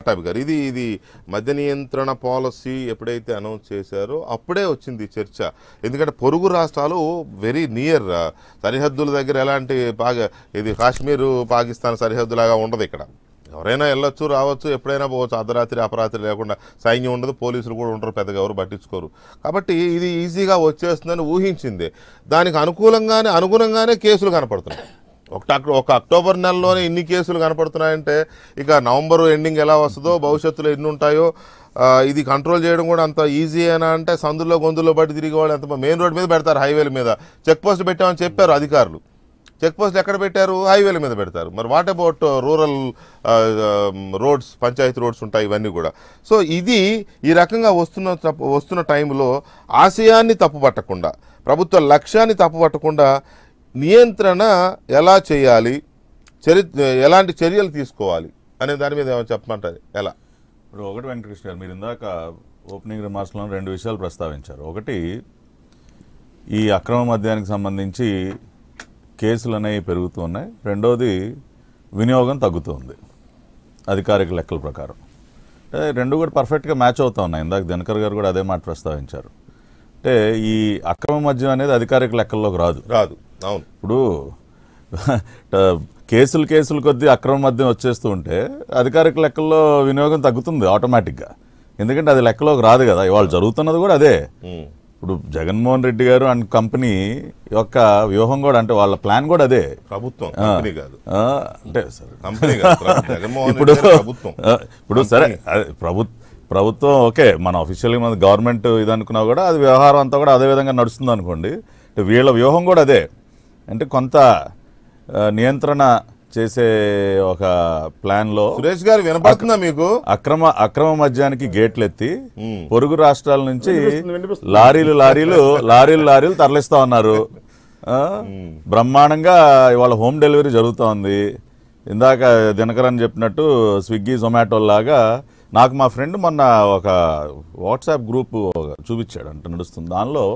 పట్టాభి గారు ఇది ఇది మద్య నియంత్రణ పాలసీ ఎప్పుడైతే అనౌన్స్ చేశారో అప్పుడే వచ్చింది ఈ చర్చ ఎందుకంటే పొరుగు రాష్ట్రాలు వెరీ నియర్ సరిహద్దుల దగ్గర ఎలాంటి పాక ఇది కాశ్మీర్ పాకిస్తాన్ సరిహద్దులాగా ఉండదు ఇక్కడ ఎవరైనా వెళ్ళొచ్చు రావచ్చు ఎప్పుడైనా పోవచ్చు అర్ధరాత్రి అపరాత్రి లేకుండా సైన్యం ఉండదు పోలీసులు కూడా ఉండరు పెద్దగా ఎవరు పట్టించుకోరు కాబట్టి ఇది ఈజీగా వచ్చేస్తుందని ఊహించింది దానికి అనుకూలంగానే అనుగుణంగానే కేసులు కనపడుతున్నాయి ఒక అక్- ఒక అక్టోబర్ నెలలోనే ఇన్ని కేసులు కనపడుతున్నాయంటే ఇక నవంబర్ ఎండింగ్ ఎలా వస్తుందో భవిష్యత్తులో ఎన్ని ఉంటాయో ఆ, ఇది కంట్రోల్ చేయడం కూడా అంత ఈజీ అయినా అంటే సందుల్లో గొంతుల్లో బట్టి తిరిగే వాళ్ళు ఎంత మెయిన్ రోడ్ మీద పెడతారు హైవేల మీద చెక్ పోస్ట్ పెట్టామని చెప్పారు అధికారులు చెక్ పోస్టులు ఎక్కడ పెట్టారు హైవేల మీద పెడతారు మరి what about rural roads panchayat roads ఉంటాయి ఇవన్నీ కూడా సో ఇది ఈ రకంగా వస్తున్న తప్పు- వస్తున్న టైంలో ఆశయాన్ని తప్పుపట్టకుండా ప్రభుత్వ లక్ష్యాన్ని తప్పుపట్టకుండా నియంత్రణ ఎలా చేయాలి చరి ఎలాంటి చర్యలు తీసుకోవాలి అనే దాని మీద ఏమైనా చెప్పమంటారు ఎలా ఇప్పుడు ఒకటి వెంకటకృష్ణ గారు మీరు ఇందాక ఓపెనింగ్ రిమార్క్స్లో రెండు విషయాలు ప్రస్తావించారు ఒకటి ఈ అక్రమ మద్యానికి సంబంధించి కేసులు అనేవి పెరుగుతూ ఉన్నాయి రెండోది వినియోగం తగ్గుతుంది అధికారిక లెక్కల ప్రకారం అంటే రెండు కూడా పర్ఫెక్ట్గా మ్యాచ్ అవుతా ఉన్నాయి ఇందాక దినకర్ గారు కూడా అదే మాట ప్రస్తావించారు అంటే ఈ అక్రమ మద్యం అనేది అధికారిక లెక్కల్లోకి రాదు రాదు అవును ఇప్పుడు ట- కేసులు కేసులు కొద్దీ అక్రమ మద్యం వచ్చేస్తూ ఉంటే అధికారిక లెక్కల్లో వినియోగం తగ్గుతుంది ఆటోమేటిక్గా ఎందుకంటే అది లెక్కలోకి రాదు కదా ఇవాళ జరుగుతున్నది కూడా అదే ఉమ్. ఇప్పుడు జగన్మోహన్ రెడ్డి గారు అండ్ కంపెనీ యొక్క వ్యూహం కూడా అంటే వాళ్ళ ప్లాన్ కూడా అదే ప్రభుత్వం కంపెనీ కాదు ఆ, అంటే సరే కంపెనీ కాదు ప్రభు- జగన్మోహన్ ఇప్పుడు రెడ్డి గారి ప్రభుత్వం ఆ, ఇప్పుడు సరే ప్రభుత్వ ప్రభుత్వం ఓకే మన అఫీషియల్గా మన గవర్నమెంట్ ఇది అనుకున్నా కూడా అది వ్యవహారం అంతా కూడా అదే విధంగా నడుస్తుంది అనుకోండి అంటే వీళ్ళ వ్యూహం కూడా అదే అంటే కొంత ఆ, నియంత్రణ చేసే ఒక ప్లాన్లో సురేష్ గారు వినపడుతుందా మీకు అక్రమ అక్రమ మద్యానికి గేట్లు ఎత్తి పొరుగు రాష్ట్రాల నుంచి లారీలు లారీలు లారీలు లారీలు తరలిస్తా ఉన్నారు ఆ, బ్రహ్మాండంగా ఇవాళ హోమ్ డెలివరీ జరుగుతూ ఉంది ఇందాక దినకరన్ చెప్పినట్టు స్విగ్గీ జొమాటో లాగా నాకు మా ఫ్రెండ్ మొన్న ఒక వాట్సాప్ గ్రూప్ చూపించాడు అంటే నడుస్తుంది దానిలో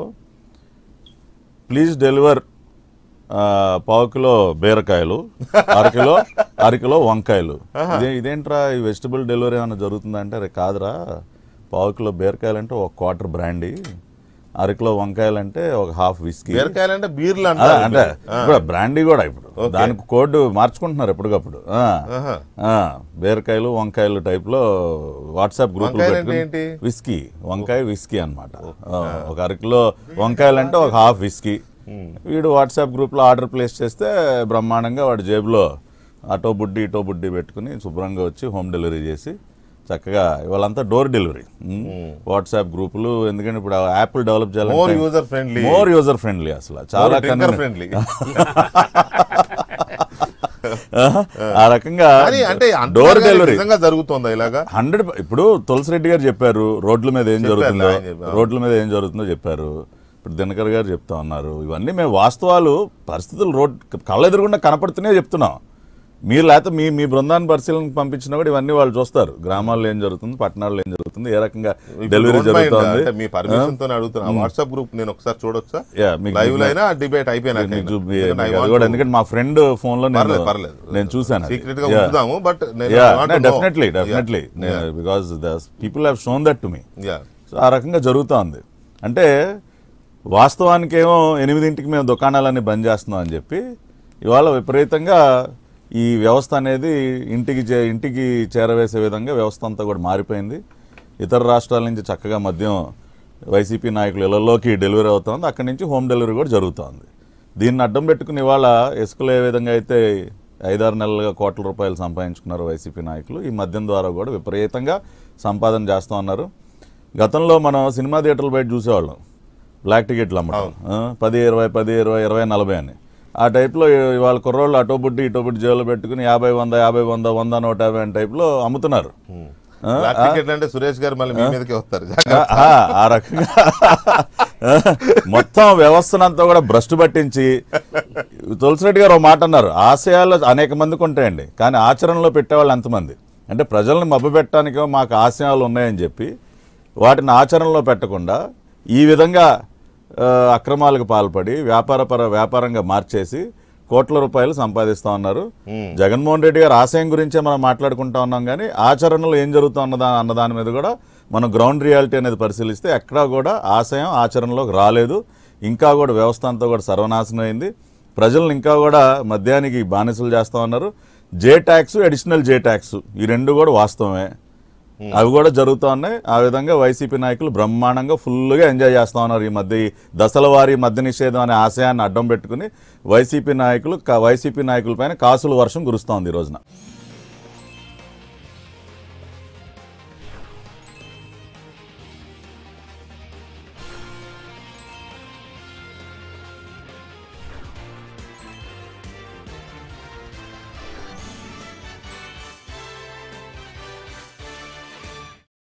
ప్లీజ్ డెలివర్ ఆ, పావు కిలో బీరకాయలు అరకిలో అరకిలో వంకాయలు ఇదే ఇదేంట్రా ఈ వెజిటబుల్ డెలివరీ ఏమైనా జరుగుతుందా అంటే అరే కాదురా పావు కిలో బీరకాయలు అంటే ఒక క్వార్టర్ బ్రాండీ అరకిలో వంకాయలు అంటే ఒక హాఫ్ విస్కీ బీరకాయలు అంటే బీర్లు అదే, అంటారు అంటే ఇప్పుడు బ్రాండీ కూడా ఇప్పుడు దానికి కోడ్ మార్చుకుంటున్నారు ఎప్పటికప్పుడు ఆ. ఆహా. ఆ, బీరకాయలు వంకాయలు టైప్ లో వాట్సాప్ గ్రూప్ వంకాయలు అంటే ఏంటి? విస్కీ వంకాయ విస్కీ అనమాట ఒక అరకిలో వంకాయలు అంటే ఒక హాఫ్ విస్కీ వీడు వాట్సాప్ గ్రూప్ లో ఆర్డర్ ప్లేస్ చేస్తే బ్రహ్మాండంగా వాడి జేబులో అటో బుడ్డి ఇటో బుడ్డి పెట్టుకుని శుభ్రంగా వచ్చి హోమ్ డెలివరీ చేసి చక్కగా ఇవాళంతా డోర్ డెలివరీ వాట్సాప్ గ్రూపులు ఎందుకంటే ఇప్పుడు యాపిల్ డెవలప్ మోర్ చేయాలంటే user friendly more user friendly అసలు చాలా డ్రింకర్ convenient. ఫ్రెండ్లీ ఆ రకంగా కానీ అంటే డోర్ అంతగా డెలివరీ నిజంగా జరుగుతుందా ఇలాగా హండ్రెడ్ ఇప్పుడు తులసిరెడ్డి గారు చెప్పారు రోడ్ల మీద ఏం జరుగుతుందో ఆయన చెప్పారు. రోడ్ల మీద ఏం జరుగుతుందో చెప్పారు ఇప్పుడు దినకర్ గారు చెప్తా ఉన్నారు ఇవన్నీ మేము వాస్తవాలు పరిస్థితులు రోడ్ కళ్ళెదురుగుండా కనపడుతూనే చెప్తున్నాం మీరు లేకపోతే మీ మీ బృందాన్ని పరిశీలనకు పంపించినా కూడా ఇవన్నీ వాళ్ళు చూస్తారు గ్రామాల్లో ఏం జరుగుతుంది పట్టణాల్లో ఏం జరుగుతుంది ఏ రకంగా డెలివరీ జరుగుతుంది అంటే మీ పర్మిషన్ తో అడుగుతున్నా వాట్సాప్ గ్రూప్ నేను ఒకసారి చూడొచ్చా Yeah, మీకు- లైవ్ లో అయినా డిబేట్ అయిపోయినా మీకు చూపి- మీకు అది కూడా ఎందుకంటే మా ఫ్రెండ్ ఫోన్ లో నేను పర్లేదు, పర్లేదు. నేను చూసాను అది. సీక్రెట్ గా Yeah. ఉంచుదాము but definitely definitely because the people have shown that to me so ఆ రకంగా జరుగుతూ ఉంది అంటే వాస్తవానికేమో ఎనిమిదింటికి మేము దుకాణాలన్నీ బంద్ చేస్తున్నాం అని చెప్పి ఇవాళ విపరీతంగా ఈ వ్యవస్థ అనేది ఇంటికి చే ఇంటికి చేరవేసే విధంగా వ్యవస్థ అంతా కూడా మారిపోయింది ఇతర రాష్ట్రాల నుంచి చక్కగా మద్యం వైసీపీ నాయకులు ఇళ్లలోకి డెలివరీ అవుతుంది అక్కడి నుంచి హోమ్ డెలివరీ కూడా జరుగుతోంది దీన్ని అడ్డం పెట్టుకుని ఇవాళ ఇసుకలు ఏ విధంగా అయితే ఐదారు నెలలుగా కోట్ల రూపాయలు సంపాదించుకున్నారు వైసీపీ నాయకులు ఈ మద్యం ద్వారా కూడా విపరీతంగా సంపాదన చేస్తూ ఉన్నారు గతంలో మనం సినిమా థియేటర్లు బయట చూసేవాళ్ళం బ్లాక్ టికెట్లు అమ్మటం ఆ, పది ఇరవై పది ఇరవై ఇరవై నలభై అని ఆ టైప్లో ఇవాళ కుర్రోళ్ళు అటో బుడ్డి ఇటో బుడ్డి జేబులో పెట్టుకుని యాభై వంద యాభై వంద వంద నూట యాభై అని టైప్లో అమ్ముతున్నారు ఆ, టికెట్ అంటే సురేష్ గారు మళ్ళీ మీ మీదకే వస్తారు ఆ, ఆ రకంగా మొత్తం వ్యవస్థనంతా కూడా భ్రష్టు పట్టించి తులసిరెడ్డి గారు ఒక మాట అన్నారు ఆశయాలు అనేక మందికి ఉంటాయండి కానీ ఆచరణలో పెట్టేవాళ్ళు ఎంతమంది అంటే ప్రజల్ని మభ్యపెట్టడానికో మాకు ఆశయాలు ఉన్నాయని చెప్పి వాటిని ఆచరణలో పెట్టకుండా ఈ విధంగా ఆ, అక్రమాలకు పాల్పడి వ్యాపారపర వ్యాపారంగా మార్చేసి కోట్ల రూపాయలు సంపాదిస్తా ఉన్నారు జగన్మోహన్ రెడ్డి గారి ఆశయం గురించే మనం మాట్లాడుకుంటా ఉన్నాం కానీ ఆచరణలో ఏం జరుగుతా ఉన్నదా అన్న దాని మీద కూడా మనం గ్రౌండ్ రియాలిటీ అనేది పరిశీలిస్తే ఎక్కడా కూడా ఆశయం ఆచరణలోకి రాలేదు ఇంకా కూడా వ్యవస్థ అంతా కూడా సర్వనాశనం అయింది ప్రజలను ఇంకా కూడా మద్యానికి బానిసలు చేస్తా ఉన్నారు J tax additional J tax ఈ రెండు కూడా వాస్తవమే అవి కూడా జరుగుతూ ఉన్నాయి ఆ విధంగా వైసీపీ నాయకులు బ్రహ్మాండంగా ఫుల్గా ఎంజాయ్ చేస్తా ఉన్నారు ఈ మధ్య ఈ దశల వారీ మద్య నిషేధం అనే ఆశయాన్ని అడ్డం పెట్టుకుని వైసీపీ నాయకులు క- వైసీపీ నాయకుల పైన కాసుల వర్షం కురుస్తోంది ఈ రోజున